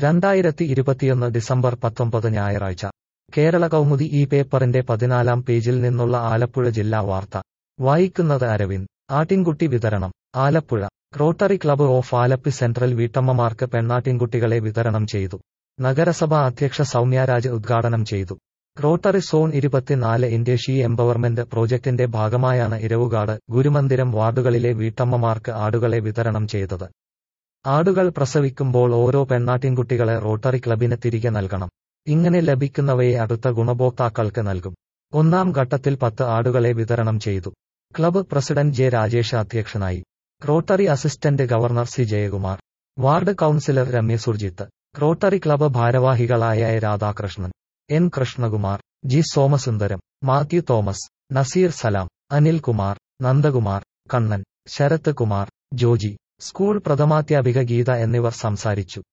രണ്ടായിരത്തി ഇരുപത്തിയൊന്ന് ഡിസംബർ പത്തൊമ്പത് ഞായറാഴ്ച കേരള കൗമുദി ഈ പേപ്പറിന്റെ പതിനാലാം പേജിൽ നിന്നുള്ള ആലപ്പുഴ ജില്ലാ വാർത്ത വായിക്കുന്നത് അരവിന്ദ് ആട്ടിൻകുട്ടി വിതരണം Alappuzha rotary club of Alleppey central വീട്ടമ്മമാർക്ക് പെണ്ണാട്ടിൻകുട്ടികളെ വിതരണം ചെയ്തു നഗരസഭ അധ്യക്ഷ സൗമ്യരാജ് ഉദ്ഘാടനം ചെയ്തു റോട്ടറി സോൺ ഇരുപത്തിനാല് ഇന്ത്യ ഷീ എംപവർമെന്റ് പ്രോജക്ടിന്റെ ഭാഗമായാണ് ഇരവുകാട് ഗുരുമന്ദിരം വാർഡുകളിലെ വീട്ടമ്മമാർക്ക് ആടുകളെ വിതരണം ചെയ്തത് ആടുകൾ പ്രസവിക്കുമ്പോൾ ഓരോ പെണ്ണാട്ടിൻകുട്ടികളെ റോട്ടറി ക്ലബിന് തിരികെ നൽകണം ഇങ്ങനെ ലഭിക്കുന്നവയെ അടുത്ത ഗുണഭോക്താക്കൾക്ക് നൽകും ഒന്നാം ഘട്ടത്തിൽ പത്ത് ആടുകളെ വിതരണം ചെയ്തു ക്ലബ്ബ് പ്രസിഡന്റ് ജെ രാജേഷ് അധ്യക്ഷനായി rotary assistant governor C Jayakumar ward councillor Ramya Surjith rotary club ഭാരവാഹികളായ A Radhakrishnan N Krishnakumar G Somasundaram Mathew Thomas Nazeer Salam Anilkumar Nandakumar Kannan Sarath Kumar Joji school പ്രഥമാധ്യാപിക ഗീത എന്നിവർ സംസാരിച്ചു